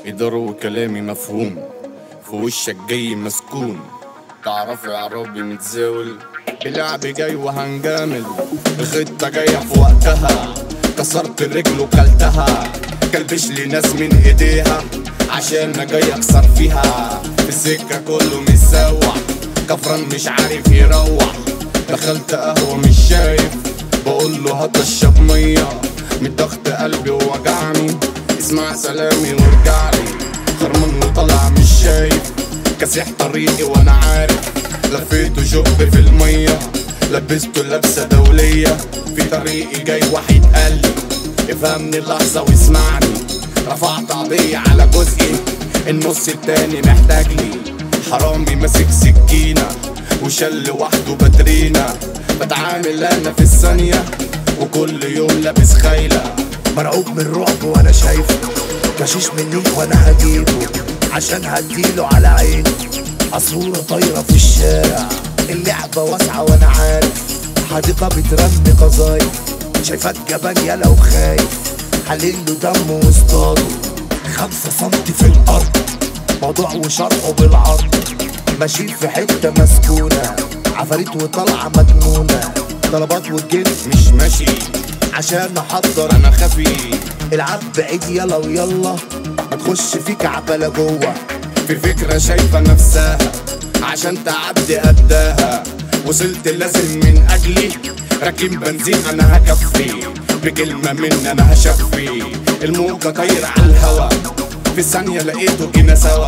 يضروا كلامي مفهوم في وشك جاي مسكون تعرف يا عربي متزاول بلعب جاي وهنجامل الخطة جاية في وقتها كسرت الرجل وكلتها كلبش لي ناس من ايديها عشان انا جاي اكسر فيها في السكة كله مسوح كفران مش عارف يروح دخلت قهوة مش شايف بقول له هات اشرب مية من ضغط قلبي ووجعني اسمع سلامي وارجعلي خرمان وطلع مش شايف كاسح طريقي وانا عارف لفيته شق في المية لبسته لبسة دولية في طريقي جاي واحد قال لي افهمني اللحظة واسمعني رفعت قضية على جزئي النص التاني محتاج لي حرامي ماسك سكينة وشل لوحده باترينا بتعامل انا في الثانية وكل يوم لابس خايلة مرعوب من الرعب وانا شايفه كشيش مني وانا هجيبه عشان هديله على عيني عصفورة طايرة في الشارع اللعبة واسعة وانا عارف حديقة بترمي قصايد شايفك جبان يلا وخايف حلله دم واصطاده خمسة سنتي في الأرض موضوع وشرحه بالعرض ماشي في حتة مسكونة عفاريت وطالعة مجنونة طلبات والجن مش ماشي عشان احضر انا خفي العب بعيد يلا ويلا ما تخش فيك عبالة جوه في فكرة شايفة نفسها عشان تعدي قدها وصلت لازم من أجلي راكب بنزين أنا هكفي بكلمة من أنا هشفي الموجة طايرة على الهوا في ثانية لقيته جينا سوا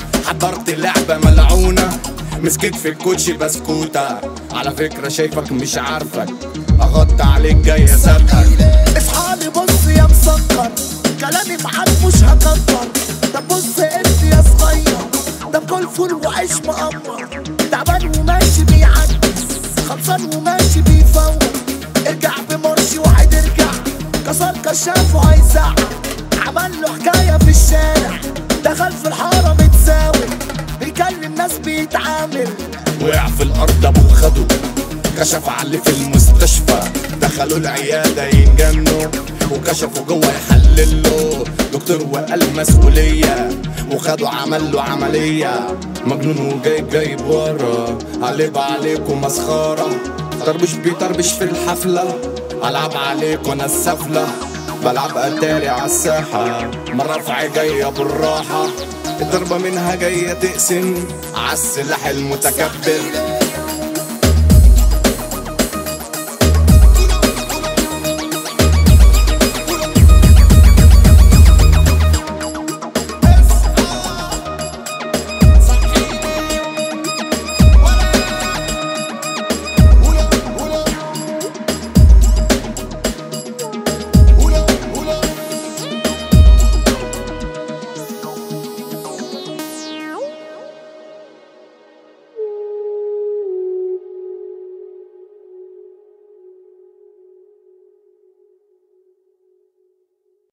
حضرت لعبة ملعونة مسكت في الكوتشي بسكوتة على فكرة شايفك مش عارفك أغطى عليك جاي أسابقك اصحالي بص يا مسكر كلامي معاك مش هكتر طب بص انت يا صغير ده بكل فول وعيش مقمر تعبان وماشي بيعكس خلصان وماشي بيفوق ارجع بمرشي واحد ارجع كسر كشاف وهيزعق عمل له حكايه في الشارع دخل في الحاره متساوي بيكلم ناس بيتعامل وقع في الارض ابوه خده كشف على اللي في المستشفى دخلوا العياده ينجنوا وكشفوا جوه يحللوا دكتور وقال مسؤوليه وخدوا عمل له عمليه مجنون وجايب جايب ورا قلب عليكم مسخره طربش بيطربش في الحفله العب عليكم انا السفله بلعب اتاري على الساحه مرة جايه بالراحه الضربة منها جاية تقسم عالسلاح المتكبر